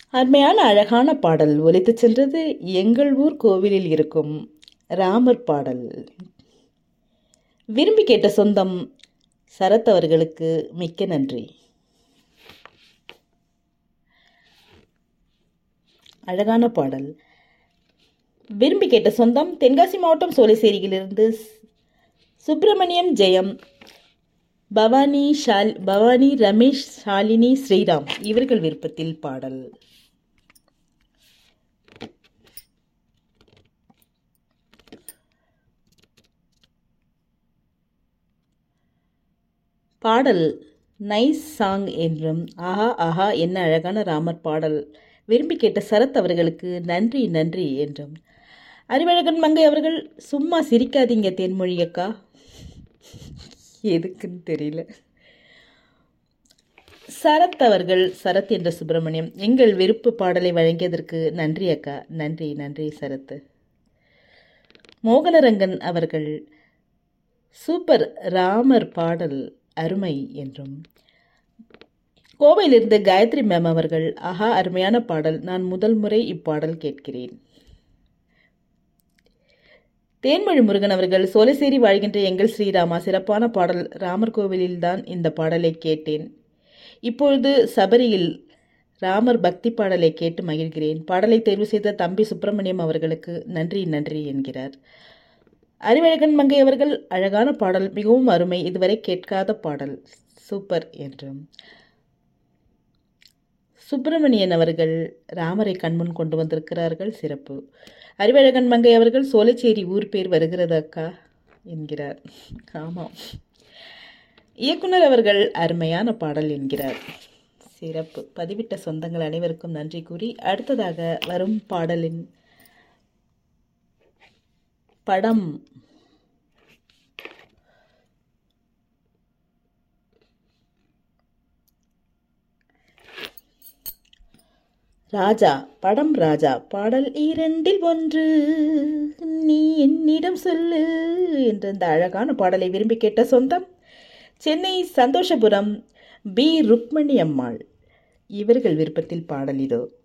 அருமையான அழகான பாடல் ஒலித்துச் சென்றது எங்கள் ஊர் கோவிலில் இருக்கும் ராமர் பாடல் விரும்பி கேட்ட சொந்தம் சரத் அவர்களுக்கு மிக்க நன்றி அழகான பாடல் விரும்பி கேட்ட சொந்தம் தென்காசி மாவட்டம் சோலைசேரியிலிருந்து சுப்பிரமணியம் ஜெயம் பவானி ஷால் பவானி ரமேஷ் ஷாலினி ஸ்ரீராம் இவர்கள் விருப்பத்தில் பாடல் பாடல் நைஸ் சாங் என்றும் ஆஹா ஆஹா என்ன அழகான ராமர் பாடல் விரும்பி கேட்ட சரத் அவர்களுக்கு நன்றி நன்றி என்றும் அறிவழகன் மங்கை அவர்கள் சும்மா சிரிக்காதீங்க தேன்மொழி அக்கா எதுக்குன்னு தெரியல சரத் அவர்கள் சரத் என்ற சுப்பிரமணியம் எங்கள் விருப்பு பாடலை வழங்கியதற்கு நன்றி அக்கா நன்றி நன்றி சரத் மோகனரங்கன் அவர்கள் சூப்பர் ராமர் பாடல் அருமை என்றும் கோவையிலிருந்து காயத்ரி மேம் அவர்கள் ஆஹா அருமையான பாடல் நான் முதல் முறை இப்பாடல் கேட்கிறேன் தேன்மொழி முருகன் அவர்கள் சோலைசேரி வாழ்கின்ற எங்கள் ஸ்ரீராமா சிறப்பான பாடல் ராமர் கோவிலில்தான் இந்த பாடலை கேட்டேன் இப்பொழுது சபரியில் ராமர் பக்தி பாடலை கேட்டு மகிழ்கிறேன் பாடலை தேர்வு செய்த தம்பி சுப்பிரமணியம் அவர்களுக்கு நன்றி நன்றி என்கிறார் அறிவழகன் மங்கை அவர்கள் அழகான பாடல் மிகவும் அருமை இதுவரை கேட்காத பாடல் சூப்பர் என்றும் சுப்பிரமணியன் அவர்கள் ராமரை கண்முன் கொண்டு வந்திருக்கிறார்கள் சிறப்பு அறிவழகன் மங்கை அவர்கள் சோலைச்சேரி ஊர் பேர் வருகிறது அக்கா என்கிறார் ஆமாம் இயக்குனர் அவர்கள் அருமையான பாடல் என்கிறார் சிறப்பு பதிவிட்ட சொந்தங்கள் அனைவருக்கும் நன்றி கூறி அடுத்ததாக வரும் பாடலின் படம் ராஜா படம் ராஜா பாடல் இரண்டில் ஒன்று நீ என்னிடம் சொல்லு என்ற இந்த அழகான பாடலை விரும்பி கேட்ட சொந்தம் சென்னை சந்தோஷபுரம் பி ருக்மணி அம்மாள் இவர்கள் விருப்பத்தில் பாடல் இதோ